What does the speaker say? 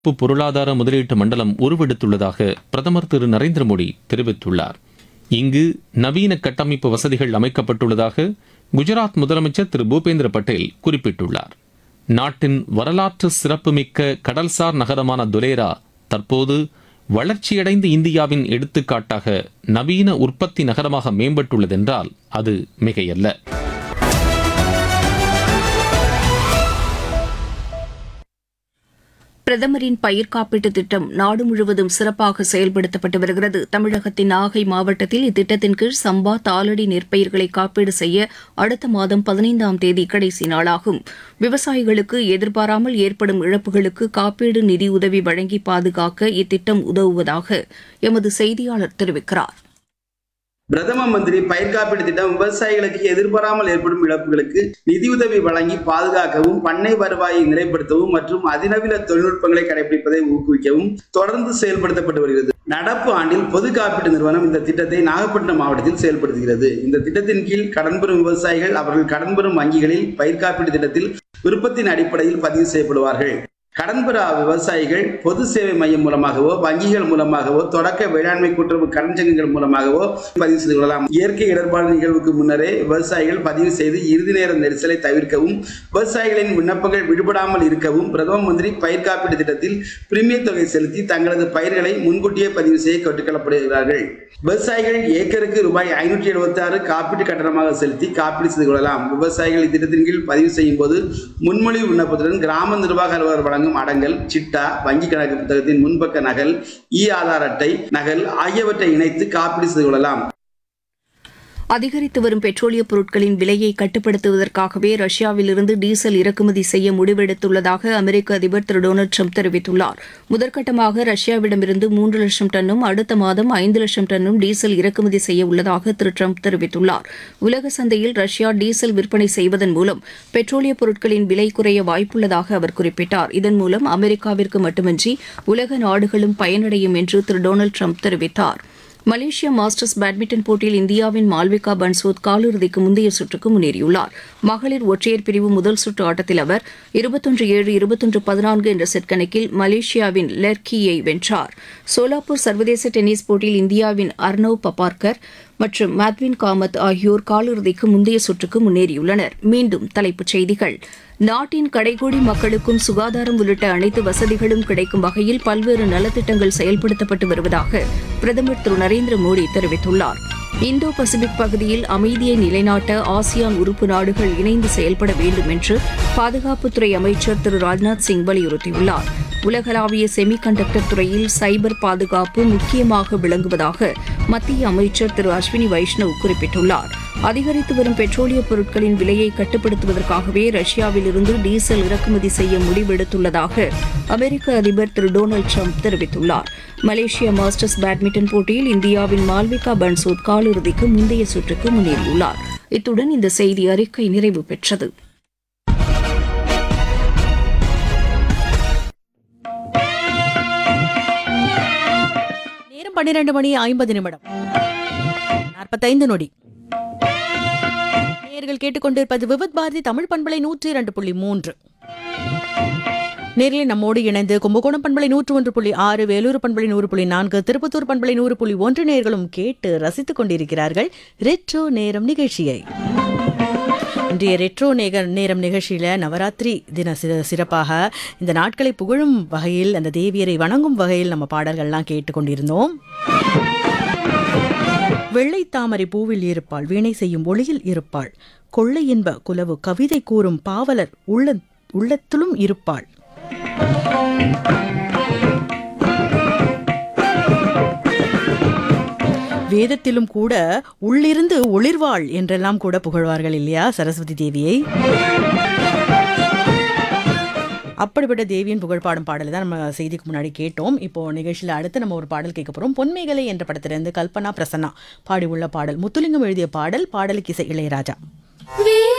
சிறப்பு பொருளாதார முதலீட்டு மண்டலம் உருவெடுத்துள்ளதாக பிரதமர் திரு நரேந்திர மோடி தெரிவித்துள்ளார் இங்கு நவீன கட்டமைப்பு வசதிகள் அமைக்கப்பட்டுள்ளதாக குஜராத் முதலமைச்சர் திரு பூபேந்திர பட்டேல் குறிப்பிட்டுள்ளார் நாட்டின் வரலாற்று சிறப்புமிக்க கடல்சார் நகரமான துலேரா தற்போது வளர்ச்சியடைந்த இந்தியாவின் எடுத்துக்காட்டாக நவீன உற்பத்தி நகரமாக மேம்பட்டுள்ளதென்றால் அது மிகையல்ல பிரதமரின் பயிர் காப்பீட்டு திட்டம் நாடு முழுவதும் சிறப்பாக செயல்படுத்தப்பட்டு வருகிறது தமிழகத்தின் நாகை மாவட்டத்தில் இத்திட்டத்தின் கீழ் சம்பா தாளடி நெற்பயிர்களை காப்பீடு செய்ய அடுத்த மாதம் பதினைந்தாம் தேதி கடைசி நாளாகும் விவசாயிகளுக்கு எதிர்பாராமல் ஏற்படும் இழப்புகளுக்கு காப்பீடு நிதியுதவி வழங்கி பாதுகாக்க இத்திட்டம் உதவுவதாக எமது செய்தியாளர் தெரிவிக்கிறார் பிரதம மந்திரி பயிர் காப்பீடு திட்டம் விவசாயிகளுக்கு எதிர்பாராமல் ஏற்படும் இழப்புகளுக்கு நிதியுதவி வழங்கி பாதுகாக்கவும் பண்ணை வருவாயை நிறைப்படுத்தவும் மற்றும் அதிநவீன தொழில்நுட்பங்களை கடைபிடிப்பதை ஊக்குவிக்கவும் தொடர்ந்து செயல்படுத்தப்பட்டு வருகிறது நடப்பு ஆண்டில் பொது காப்பீட்டு நிறுவனம் இந்த திட்டத்தை நாகப்பட்டினம் மாவட்டத்தில் செயல்படுத்துகிறது இந்த திட்டத்தின் கீழ் கடன் பெறும் விவசாயிகள் அவர்கள் கடன் பெறும் வங்கிகளில் பயிர் காப்பீட்டு திட்டத்தில் விருப்பத்தின் அடிப்படையில் பதிவு செய்யப்படுவார்கள் கடன் பெறா விவசாயிகள் பொது சேவை மையம் மூலமாகவோ வங்கிகள் மூலமாகவோ தொடக்க வேளாண்மை கூட்டுறவு கடன் சங்கங்கள் மூலமாகவோ பதிவு செய்து கொள்ளலாம் இயற்கை இடர்பாடு நிகழ்வுக்கு முன்னரே விவசாயிகள் பதிவு செய்து இறுதி நேர நெரிசலை தவிர்க்கவும் விவசாயிகளின் விண்ணப்பங்கள் விடுபடாமல் இருக்கவும் பிரதம மந்திரி பயிர் காப்பீடு திட்டத்தில் பிரீமிய தொகை செலுத்தி தங்களது பயிர்களை முன்கூட்டியே பதிவு செய்ய கேட்டுக்கொள்ளப்படுகிறார்கள் விவசாயிகள் ஏக்கருக்கு ரூபாய் ஐநூற்றி எழுபத்தி ஆறு காப்பீட்டு கட்டணமாக செலுத்தி காப்பீடு செய்து கொள்ளலாம் விவசாயிகள் இத்திட்டத்தின் கீழ் பதிவு செய்யும் போது முன்மொழிவு விண்ணப்பத்துடன் கிராம நிர்வாக அலுவலர் வழங்கும் அடங்கல் சிட்டா வங்கி கணக்கு புத்தகத்தின் முன்பக்க நகல் இ ஆதார் அட்டை நகல் ஆகியவற்றை இணைத்து காப்பீடு செய்து கொள்ளலாம் அதிகரித்து வரும் பெட்ரோலிய பொருட்களின் விலையை கட்டுப்படுத்துவதற்காகவே ரஷ்யாவிலிருந்து டீசல் இறக்குமதி செய்ய முடிவெடுத்துள்ளதாக அமெரிக்க அதிபர் திரு டொனால்டு ட்ரம்ப் தெரிவித்துள்ளார் முதற்கட்டமாக ரஷ்யாவிடமிருந்து மூன்று லட்சம் டன்னும் அடுத்த மாதம் ஐந்து லட்சம் டன்னும் டீசல் இறக்குமதி செய்ய உள்ளதாக திரு ட்ரம்ப் தெரிவித்துள்ளார் உலக சந்தையில் ரஷ்யா டீசல் விற்பனை செய்வதன் மூலம் பெட்ரோலிய பொருட்களின் விலை குறைய வாய்ப்புள்ளதாக அவர் குறிப்பிட்டார் இதன் மூலம் அமெரிக்காவிற்கு மட்டுமின்றி உலக நாடுகளும் பயனடையும் என்று திரு டொனால்டு ட்ரம்ப் தெரிவித்தார் மலேசியா மாஸ்டர்ஸ் பேட்மிண்டன் போட்டியில் இந்தியாவின் மால்விகா பன்சோத் காலிறுதிக்கு முந்தைய சுற்றுக்கு முன்னேறியுள்ளார் மகளிர் ஒற்றையர் பிரிவு முதல் சுற்று ஆட்டத்தில் அவர் இருபத்தொன்று ஏழு இருபத்தொன்று பதினான்கு என்ற செட் கணக்கில் மலேசியாவின் லெர்கியை வென்றார் சோலாப்பூர் சர்வதேச டென்னிஸ் போட்டியில் இந்தியாவின் அர்னவ் பபார்கர் மற்றும் மேத்வின் காமத் ஆகியோர் காலிறுதிக்கு முந்தைய சுற்றுக்கு முன்னேறியுள்ளனர் மீண்டும் தலைப்புச் செய்திகள் நாட்டின் கடைகோடி மக்களுக்கும் சுகாதாரம் உள்ளிட்ட அனைத்து வசதிகளும் கிடைக்கும் வகையில் பல்வேறு நலத்திட்டங்கள் செயல்படுத்தப்பட்டு வருவதாக பிரதமர் திரு நரேந்திர மோடி தெரிவித்துள்ளார் இந்தோ பசிபிக் பகுதியில் அமைதியை நிலைநாட்ட ஆசியான் உறுப்பு நாடுகள் இணைந்து செயல்பட வேண்டும் என்று பாதுகாப்புத்துறை அமைச்சர் திரு ராஜ்நாத் சிங் வலியுறுத்தியுள்ளார் உலகளாவிய செமிகண்டக்டர் துறையில் சைபர் பாதுகாப்பு முக்கியமாக விளங்குவதாக மத்திய அமைச்சர் திரு அஸ்வினி வைஷ்ணவ் குறிப்பிட்டுள்ளார் அதிகரித்து வரும் பெட்ரோலிய பொருட்களின் விலையை கட்டுப்படுத்துவதற்காகவே ரஷ்யாவிலிருந்து டீசல் இறக்குமதி செய்ய முடிவெடுத்துள்ளதாக அமெரிக்க அதிபர் திரு டொனால்டு ட்ரம்ப் தெரிவித்துள்ளார் மலேசியா மாஸ்டர்ஸ் பேட்மிண்டன் போட்டியில் இந்தியாவின் மால்விகா பன்சோத் காலிறுதிக்கு முந்தைய சுற்றுக்கு முன்னேறியுள்ளார் இத்துடன் இந்த செய்தி அறிக்கை நிறைவு பெற்றது நேரம் பன்னிரண்டு மணி ஐம்பது நிமிடம் நாற்பத்தைந்து நொடி நேர்கள் கேட்டுக்கொண்டிருப்பது விவித் பாரதி தமிழ் பண்பலை நூற்றி இரண்டு புள்ளி மூன்று நேரில் நம்மோடு இணைந்து கும்பகோணம் பண்பலை நூற்று ஒன்று புள்ளி ஆறு வேலூர் பண்பலை நூறு புள்ளி நான்கு திருப்பத்தூர் பண்பலை நூறு புள்ளி ஒன்று நேர்களும் கேட்டு ரசித்துக் கொண்டிருக்கிறார்கள் ரெட்ரோ நேரம் நிகழ்ச்சியை இன்றைய ரெட்ரோ நேக நேரம் நிகழ்ச்சியில் நவராத்திரி தின சி சிறப்பாக இந்த நாட்களை புகழும் வகையில் அந்த தேவியரை வணங்கும் வகையில் நம்ம பாடல்கள்லாம் கேட்டுக்கொண்டிருந்தோம் வெள்ளை தாமரை பூவில் இருப்பாள் வீணை செய்யும் ஒளியில் இருப்பாள் கொள்ளை இன்ப குலவு கவிதை கூறும் பாவலர் உள்ள உள்ளத்திலும் இருப்பாள் வேதத்திலும் கூட உள்ளிருந்து ஒளிர்வாள் என்றெல்லாம் கூட புகழ்வார்கள் இல்லையா சரஸ்வதி தேவியை அப்படிப்பட்ட தேவியின் புகழ்பாடும் பாடலை தான் நம்ம செய்திக்கு முன்னாடி கேட்டோம் இப்போ நிகழ்ச்சியில் அடுத்து நம்ம ஒரு பாடல் கேட்க போறோம் பொன்மேகலை என்ற படத்திலிருந்து கல்பனா பிரசன்னா பாடி உள்ள பாடல் முத்துலிங்கம் எழுதிய பாடல் பாடலுக்கு இசை இளையராஜா